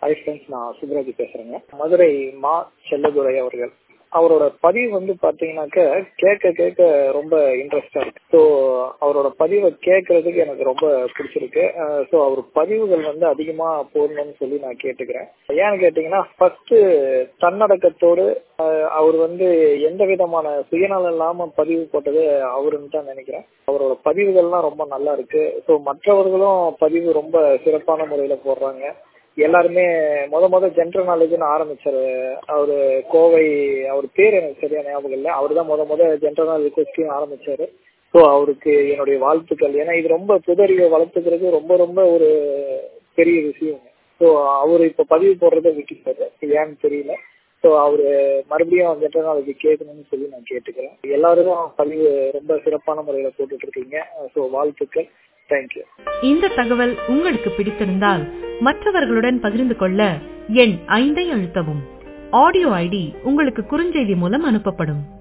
hi friends நான் சுப்ராஜ் பேசுறேங்க மதுரை மா செல்லதுரை அவர்கள் அவரோட பதிவு வந்து பாத்தீங்கன்னாக்க கேட்க கேட்க ரொம்ப இன்ட்ரெஸ்டா இருக்கு ஸோ அவரோட பதிவை கேட்கறதுக்கு எனக்கு ரொம்ப பிடிச்சிருக்கு ஸோ அவர் பதிவுகள் வந்து அதிகமா போடணும்னு சொல்லி நான் கேட்டுக்கிறேன் ஏன்னு கேட்டீங்கன்னா ஃபர்ஸ்ட் தன்னடக்கத்தோடு அஹ், அவர் வந்து எந்த விதமான சுயநலம் இல்லாம பதிவு போட்டது அவருன்னு தான் நினைக்கிறேன் அவரோட பதிவுகள்லாம் ரொம்ப நல்லா இருக்கு ஸோ மற்றவர்களும் பதிவு ரொம்ப சிறப்பான முறையில போடுறாங்க எல்லாருமே முத முத ஜென்ரல் நாலேஜ்னு ஆரம்பிச்சாரு அவரு கோவை அவர் பேர் எனக்கு சரியா ஞாபகம் இல்லை அவர் தான் முத முத ஜென்ரல் நாலேஜ் கொஸ்டின் ஆரம்பிச்சாரு ஸோ அவருக்கு என்னுடைய வாழ்த்துக்கள் ஏன்னா இது ரொம்ப புதறிவை வளர்த்துக்கிறது ரொம்ப ரொம்ப ஒரு பெரிய விஷயம் ஸோ அவர் இப்ப பதிவு போடுறதை விட்டுட்டாரு ஏன்னு தெரியல ஸோ அவரு மறுபடியும் ஜென்ரல் நாலேஜ் கேட்கணும்னு சொல்லி நான் கேட்டுக்கிறேன் எல்லாருக்கும் பதிவு ரொம்ப சிறப்பான முறையில போட்டுட்டு இருக்கீங்க ஸோ வாழ்த்துக்கள் தேங்க்யூ இந்த தகவல் உங்களுக்கு பிடித்திருந்தால் மற்றவர்களுடன் பகிர்ந்து கொள்ள எண் ஐந்தை அழுத்தவும் ஆடியோ ஐடி உங்களுக்கு குறுஞ்செய்தி மூலம் அனுப்பப்படும்